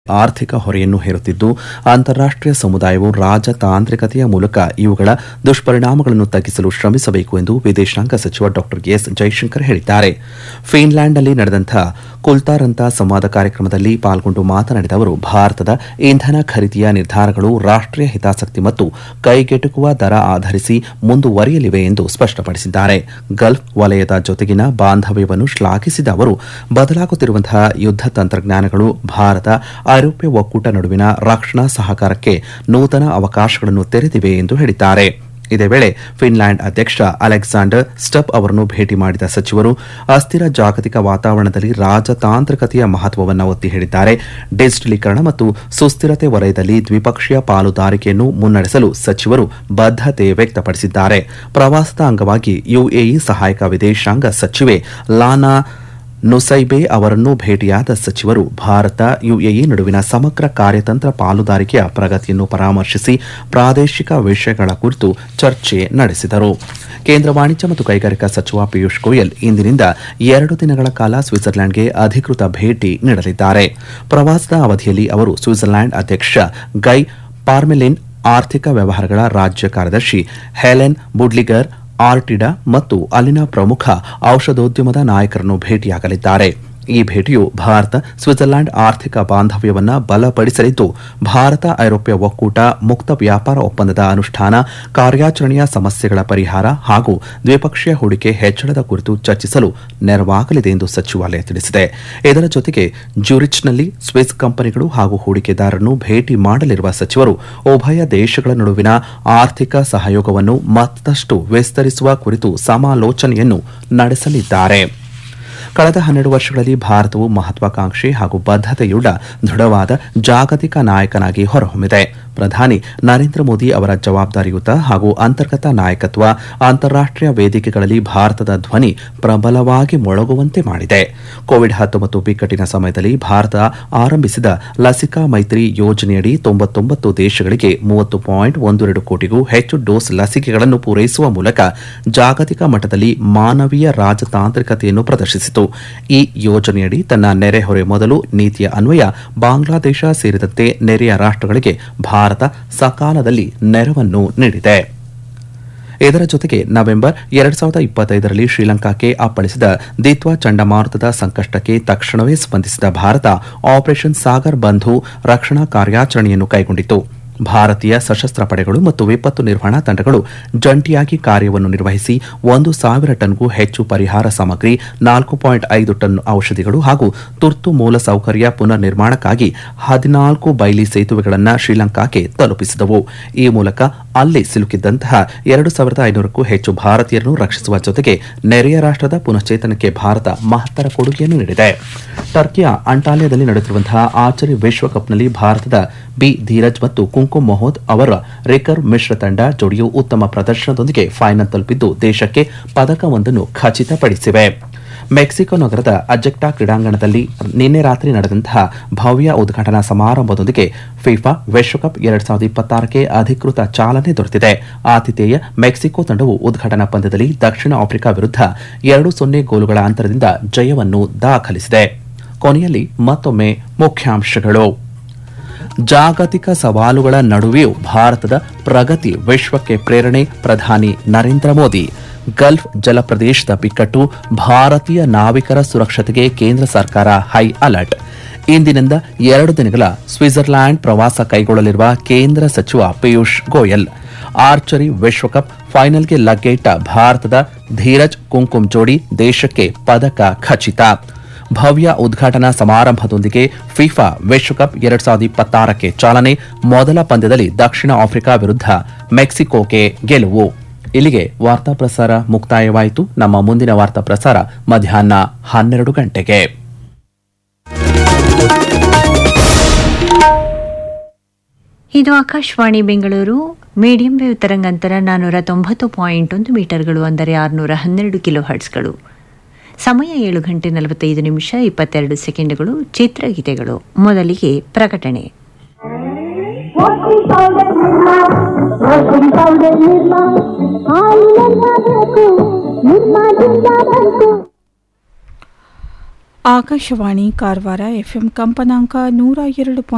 ಆರ್ಥಿಕ ಹೊರೆಯನ್ನು ಹೇರುತ್ತಿದ್ದು ಅಂತಾರಾಷ್ಟೀಯ ಸಮುದಾಯವು ರಾಜತಾಂತ್ರಿಕತೆಯ ಮೂಲಕ ಇವುಗಳ ದುಷ್ಪರಿಣಾಮಗಳನ್ನು ತಗ್ಗಿಸಲು ಶ್ರಮಿಸಬೇಕು ಎಂದು ವಿದೇಶಾಂಗ ಸಚಿವ ಡಾ ಎಸ್ ಜೈಶಂಕರ್ ಹೇಳಿದ್ದಾರೆ ಫಿನ್ಲ್ಯಾಂಡ್ನಲ್ಲಿ ನಡೆದಂತಹ ಕುಲ್ತಾರಂತ ಸಂವಾದ ಕಾರ್ಯಕ್ರಮದಲ್ಲಿ ಪಾಲ್ಗೊಂಡು ಮಾತನಾಡಿದ ಅವರು ಭಾರತದ ಇಂಧನ ಖರೀದಿಯ ನಿರ್ಧಾರಗಳು ರಾಷ್ಟೀಯ ಹಿತಾಸಕ್ತಿ ಮತ್ತು ಕೈಗೆಟುಕುವ ದರ ಆಧರಿಸಿ ಮುಂದುವರಿಯಲಿವೆ ಎಂದು ಸ್ಪಷ್ಟಪಡಿಸಿದ್ದಾರೆ ಗಲ್ಫ್ ವಲಯದ ಜೊತೆಗಿನ ಬಾಂಧವ್ಯವನ್ನು ಶ್ಲಾಘಿಸಿದ ಅವರು ಬದಲಾಗುತ್ತಿರುವಂತಹ ಯುದ್ಧ ತಂತ್ರಜ್ಞಾನಗಳು ಭಾರತ ಐರೋಪ್ಯ ಒಕ್ಕೂಟ ನಡುವಿನ ರಕ್ಷಣಾ ಸಹಕಾರಕ್ಕೆ ನೂತನ ಅವಕಾಶಗಳನ್ನು ತೆರೆದಿವೆ ಎಂದು ಹೇಳಿದ್ದಾರೆ ಇದೇ ವೇಳೆ ಫಿನ್ಲ್ಯಾಂಡ್ ಅಧ್ಯಕ್ಷ ಅಲೆಕ್ಸಾಂಡರ್ ಸ್ಟಬ್ ಅವರನ್ನು ಭೇಟಿ ಮಾಡಿದ ಸಚಿವರು ಅಸ್ಥಿರ ಜಾಗತಿಕ ವಾತಾವರಣದಲ್ಲಿ ರಾಜತಾಂತ್ರಿಕತೆಯ ಮಹತ್ವವನ್ನು ಒತ್ತಿ ಹೇಳಿದ್ದಾರೆ ಡಿಜಿಟಲೀಕರಣ ಮತ್ತು ಸುಸ್ಥಿರತೆ ವಲಯದಲ್ಲಿ ದ್ವಿಪಕ್ಷೀಯ ಪಾಲುದಾರಿಕೆಯನ್ನು ಮುನ್ನಡೆಸಲು ಸಚಿವರು ಬದ್ಧತೆ ವ್ಯಕ್ತಪಡಿಸಿದ್ದಾರೆ ಪ್ರವಾಸದ ಅಂಗವಾಗಿ ಯುಎಇ ಸಹಾಯಕ ವಿದೇಶಾಂಗ ಸಚಿವೆ ಲಾನಾ ನುಸೈಬೆ ಅವರನ್ನು ಭೇಟಿಯಾದ ಸಚಿವರು ಭಾರತ ಯುಎಇ ನಡುವಿನ ಸಮಗ್ರ ಕಾರ್ಯತಂತ್ರ ಪಾಲುದಾರಿಕೆಯ ಪ್ರಗತಿಯನ್ನು ಪರಾಮರ್ಶಿಸಿ ಪ್ರಾದೇಶಿಕ ವಿಷಯಗಳ ಕುರಿತು ಚರ್ಚೆ ನಡೆಸಿದರು ಕೇಂದ್ರ ವಾಣಿಜ್ಯ ಮತ್ತು ಕೈಗಾರಿಕಾ ಸಚಿವ ಪಿಯೂಷ್ ಗೋಯಲ್ ಇಂದಿನಿಂದ ಎರಡು ದಿನಗಳ ಕಾಲ ಸ್ವಿಟ್ಜರ್ಲೆಂಡ್ಗೆ ಅಧಿಕೃತ ಭೇಟಿ ನೀಡಲಿದ್ದಾರೆ ಪ್ರವಾಸದ ಅವಧಿಯಲ್ಲಿ ಅವರು ಸ್ವಿಟ್ಜರ್ಲೆಂಡ್ ಅಧ್ಯಕ್ಷ ಗೈ ಪಾರ್ಮೆಲಿನ್ ಆರ್ಥಿಕ ವ್ಯವಹಾರಗಳ ರಾಜ್ಯ ಕಾರ್ಯದರ್ಶಿ ಹೆಲೆನ್ ಬುಡ್ಲಿಗರ್ ಆರ್ಟಿಡಾ ಮತ್ತು ಅಲ್ಲಿನ ಪ್ರಮುಖ ಔಷಧೋದ್ಯಮದ ನಾಯಕರನ್ನು ಭೇಟಿಯಾಗಲಿದ್ದಾರೆ ಈ ಭೇಟಿಯು ಭಾರತ ಸ್ವಿಟ್ಜರ್ಲೆಂಡ್ ಆರ್ಥಿಕ ಬಾಂಧವ್ಯವನ್ನ ಬಲಪಡಿಸಲಿದ್ದು ಭಾರತ ಐರೋಪ್ಯ ಒಕ್ಕೂಟ ಮುಕ್ತ ವ್ಯಾಪಾರ ಒಪ್ಪಂದದ ಅನುಷ್ಠಾನ ಕಾರ್ಯಾಚರಣೆಯ ಸಮಸ್ಯೆಗಳ ಪರಿಹಾರ ಹಾಗೂ ದ್ವಿಪಕ್ಷೀಯ ಹೂಡಿಕೆ ಹೆಚ್ಚಳದ ಕುರಿತು ಚರ್ಚಿಸಲು ನೆರವಾಗಲಿದೆ ಎಂದು ಸಚಿವಾಲಯ ತಿಳಿಸಿದೆ ಇದರ ಜೊತೆಗೆ ಜ್ಯೂರಿಚ್ನಲ್ಲಿ ಸ್ವಿಸ್ ಕಂಪನಿಗಳು ಹಾಗೂ ಹೂಡಿಕೆದಾರರನ್ನು ಭೇಟಿ ಮಾಡಲಿರುವ ಸಚಿವರು ಉಭಯ ದೇಶಗಳ ನಡುವಿನ ಆರ್ಥಿಕ ಸಹಯೋಗವನ್ನು ಮತ್ತಷ್ಟು ವಿಸ್ತರಿಸುವ ಕುರಿತು ಸಮಾಲೋಚನೆಯನ್ನು ನಡೆಸಲಿದ್ದಾರೆ ಕಳೆದ ಹನ್ನೆರಡು ವರ್ಷಗಳಲ್ಲಿ ಭಾರತವು ಮಹತ್ವಾಕಾಂಕ್ಷಿ ಹಾಗೂ ಬದ್ಧತೆಯುಳ್ಳ ದೃಢವಾದ ಜಾಗತಿಕ ನಾಯಕನಾಗಿ ಹೊರಹೊಮ್ಮಿದೆ ಪ್ರಧಾನಿ ನರೇಂದ್ರ ಮೋದಿ ಅವರ ಜವಾಬ್ದಾರಿಯುತ ಹಾಗೂ ಅಂತರ್ಗತ ನಾಯಕತ್ವ ಅಂತಾರಾಷ್ಟೀಯ ವೇದಿಕೆಗಳಲ್ಲಿ ಭಾರತದ ಧ್ವನಿ ಪ್ರಬಲವಾಗಿ ಮೊಳಗುವಂತೆ ಮಾಡಿದೆ ಕೋವಿಡ್ ಹತ್ತೊಂಬತ್ತು ಬಿಕ್ಕಟ್ಟಿನ ಸಮಯದಲ್ಲಿ ಭಾರತ ಆರಂಭಿಸಿದ ಲಸಿಕಾ ಮೈತ್ರಿ ಯೋಜನೆಯಡಿ ತೊಂಬತ್ತೊಂಬತ್ತು ದೇಶಗಳಿಗೆ ಮೂವತ್ತು ಪಾಯಿಂಟ್ ಒಂದೆರಡು ಕೋಟಿಗೂ ಹೆಚ್ಚು ಡೋಸ್ ಲಸಿಕೆಗಳನ್ನು ಪೂರೈಸುವ ಮೂಲಕ ಜಾಗತಿಕ ಮಟ್ಟದಲ್ಲಿ ಮಾನವೀಯ ರಾಜತಾಂತ್ರಿಕತೆಯನ್ನು ಪ್ರದರ್ಶಿಸಿತು ಈ ಯೋಜನೆಯಡಿ ತನ್ನ ನೆರೆಹೊರೆ ಮೊದಲು ನೀತಿಯ ಅನ್ವಯ ಬಾಂಗ್ಲಾದೇಶ ಸೇರಿದಂತೆ ನೆರೆಯ ರಾಷ್ಟಗಳಿಗೆ ಭಾರತ ಸಕಾಲದಲ್ಲಿ ನೆರವನ್ನು ನೀಡಿದೆ ಇದರ ಜೊತೆಗೆ ನವೆಂಬರ್ ಎರಡ್ ಸಾವಿರದ ಇಪ್ಪತ್ತೈದರಲ್ಲಿ ಶ್ರೀಲಂಕಾಕ್ಕೆ ಅಪ್ಪಳಿಸಿದ ದಿತ್ವಾ ಚಂಡಮಾರುತದ ಸಂಕಷ್ಟಕ್ಕೆ ತಕ್ಷಣವೇ ಸ್ಪಂದಿಸಿದ ಭಾರತ ಆಪರೇಷನ್ ಸಾಗರ್ ಬಂಧು ರಕ್ಷಣಾ ಕಾರ್ಯಾಚರಣೆಯನ್ನು ಕೈಗೊಂಡಿತು ಭಾರತೀಯ ಸಶಸ್ತ್ರ ಪಡೆಗಳು ಮತ್ತು ವಿಪತ್ತು ನಿರ್ವಹಣಾ ತಂಡಗಳು ಜಂಟಿಯಾಗಿ ಕಾರ್ಯವನ್ನು ನಿರ್ವಹಿಸಿ ಒಂದು ಸಾವಿರ ಟನ್ಗೂ ಹೆಚ್ಚು ಪರಿಹಾರ ಸಾಮಗ್ರಿ ನಾಲ್ಕು ಪಾಯಿಂಟ್ ಐದು ಟನ್ ಔಷಧಿಗಳು ಹಾಗೂ ತುರ್ತು ಮೂಲ ಸೌಕರ್ಯ ಪುನರ್ ನಿರ್ಮಾಣಕ್ಕಾಗಿ ಹದಿನಾಲ್ಕು ಬೈಲಿ ಸೇತುವೆಗಳನ್ನು ಶ್ರೀಲಂಕಾಕ್ಕೆ ತಲುಪಿಸಿದವು ಈ ಮೂಲಕ ಅಲ್ಲಿ ಸಿಲುಕಿದ್ದಂತಹ ಎರಡು ಸಾವಿರದ ಐನೂರಕ್ಕೂ ಹೆಚ್ಚು ಭಾರತೀಯರನ್ನು ರಕ್ಷಿಸುವ ಜೊತೆಗೆ ನೆರೆಯ ರಾಷ್ಟದ ಪುನಶ್ಚೇತನಕ್ಕೆ ಭಾರತ ಮಹತ್ತರ ಕೊಡುಗೆಯನ್ನು ನೀಡಿದೆ ಟರ್ಕಿಯ ಅಂಟಾಲಿಯಾದಲ್ಲಿ ನಡೆಯುತ್ತಿರುವಂತಹ ಆರ್ಚರಿ ವಿಶ್ವಕಪ್ನಲ್ಲಿ ಭಾರತದ ಬಿ ಧೀರಜ್ ಮತ್ತು ಕುಂಕುಮ್ ಮೊಹೋದ್ ಅವರ ರಿಕರ್ ಮಿಶ್ರ ತಂಡ ಜೋಡಿಯು ಉತ್ತಮ ಪ್ರದರ್ಶನದೊಂದಿಗೆ ಫೈನಲ್ ತಲುಪಿದ್ದು ದೇಶಕ್ಕೆ ಪದಕವೊಂದನ್ನು ಖಚಿತಪಡಿಸಿವೆ ಮೆಕ್ಸಿಕೋ ನಗರದ ಅಜೆಕ್ಟಾ ಕ್ರೀಡಾಂಗಣದಲ್ಲಿ ನಿನ್ನೆ ರಾತ್ರಿ ನಡೆದಂತಹ ಭವ್ಯ ಉದ್ಘಾಟನಾ ಸಮಾರಂಭದೊಂದಿಗೆ ಫಿಫಾ ವಿಶ್ವಕಪ್ ಎರಡ್ ಸಾವಿರದ ಇಪ್ಪತ್ತಾರಕ್ಕೆ ಅಧಿಕೃತ ಚಾಲನೆ ದೊರೆತಿದೆ ಆತಿಥೇಯ ಮೆಕ್ಸಿಕೋ ತಂಡವು ಉದ್ಘಾಟನಾ ಪಂದ್ಯದಲ್ಲಿ ದಕ್ಷಿಣ ಆಫ್ರಿಕಾ ವಿರುದ್ಧ ಎರಡು ಸೊನ್ನೆ ಗೋಲುಗಳ ಅಂತರದಿಂದ ಜಯವನ್ನು ದಾಖಲಿಸಿದೆ ಕೊನೆಯಲ್ಲಿ ಮತ್ತೊಮ್ಮೆ ಮುಖ್ಯಾಂಶಗಳು ಜಾಗತಿಕ ಸವಾಲುಗಳ ನಡುವೆಯೂ ಭಾರತದ ಪ್ರಗತಿ ವಿಶ್ವಕ್ಕೆ ಪ್ರೇರಣೆ ಪ್ರಧಾನಿ ನರೇಂದ್ರ ಮೋದಿ ಗಲ್ಫ್ ಜಲಪ್ರದೇಶದ ಬಿಕ್ಕಟ್ಟು ಭಾರತೀಯ ನಾವಿಕರ ಸುರಕ್ಷತೆಗೆ ಕೇಂದ್ರ ಸರ್ಕಾರ ಹೈ ಅಲರ್ಟ್ ಇಂದಿನಿಂದ ಎರಡು ದಿನಗಳ ಸ್ವಿಟ್ಜರ್ಲ್ಯಾಂಡ್ ಪ್ರವಾಸ ಕೈಗೊಳ್ಳಲಿರುವ ಕೇಂದ್ರ ಸಚಿವ ಪಿಯೂಷ್ ಗೋಯಲ್ ಆರ್ಚರಿ ವಿಶ್ವಕಪ್ ಫೈನಲ್ಗೆ ಲಗ್ಗೆಯಿಟ್ಟ ಭಾರತದ ಧೀರಜ್ ಕುಂಕುಮ್ ಜೋಡಿ ದೇಶಕ್ಕೆ ಪದಕ ಖಚಿತ ಭವ್ಯ ಉದ್ಘಾಟನಾ ಸಮಾರಂಭದೊಂದಿಗೆ ಫಿಫಾ ವಿಶ್ವಕಪ್ ಎರಡ್ ಸಾವಿರದ ಇಪ್ಪತ್ತಾರಕ್ಕೆ ಚಾಲನೆ ಮೊದಲ ಪಂದ್ಯದಲ್ಲಿ ದಕ್ಷಿಣ ಆಫ್ರಿಕಾ ವಿರುದ್ಧ ಮೆಕ್ಸಿಕೋಗೆ ಗೆಲುವು ಇಲ್ಲಿಗೆ ವಾರ್ತಾ ಪ್ರಸಾರ ಮುಕ್ತಾಯವಾಯಿತು ನಮ್ಮ ಮುಂದಿನ ವಾರ್ತಾ ಪ್ರಸಾರ ಮಧ್ಯಾಹ್ನ ಹನ್ನೆರಡು ಗಂಟೆಗೆ ಇದು ಆಕಾಶವಾಣಿ ಬೆಂಗಳೂರು ಮೀಡಿಯಂ ವೇವ್ ತರಂಗಾಂತರ ನಾನ್ನೂರ ತೊಂಬತ್ತು ಪಾಯಿಂಟ್ ಒಂದು ಮೀಟರ್ಗಳು ಅಂದರೆ ಆರುನೂರ ಹನ್ನೆರಡು ಕಿಲೋ ಹರ್ಟ್ಸ್ಗಳು ಸಮಯ ಏಳು ಗಂಟೆ ನಲವತ್ತೈದು ನಿಮಿಷ ಇಪ್ಪತ್ತೆರಡು ಸೆಕೆಂಡ್ಗಳು ಚಿತ್ರಗೀತೆಗಳು ಮೊದಲಿಗೆ ಪ್ರಕಟಣೆ washing powder Nirma washing powder Nirma ಹಾಲಿನ ಬೇಕು ನಿರ್ಮಾದಿಂದ ಬಂತು ಆಕಾಶವಾಣಿ ಕಾರವಾರ ಎಫ್ಎಂ ಕಂಪನಾಂಕ ನೂರ ಎರಡು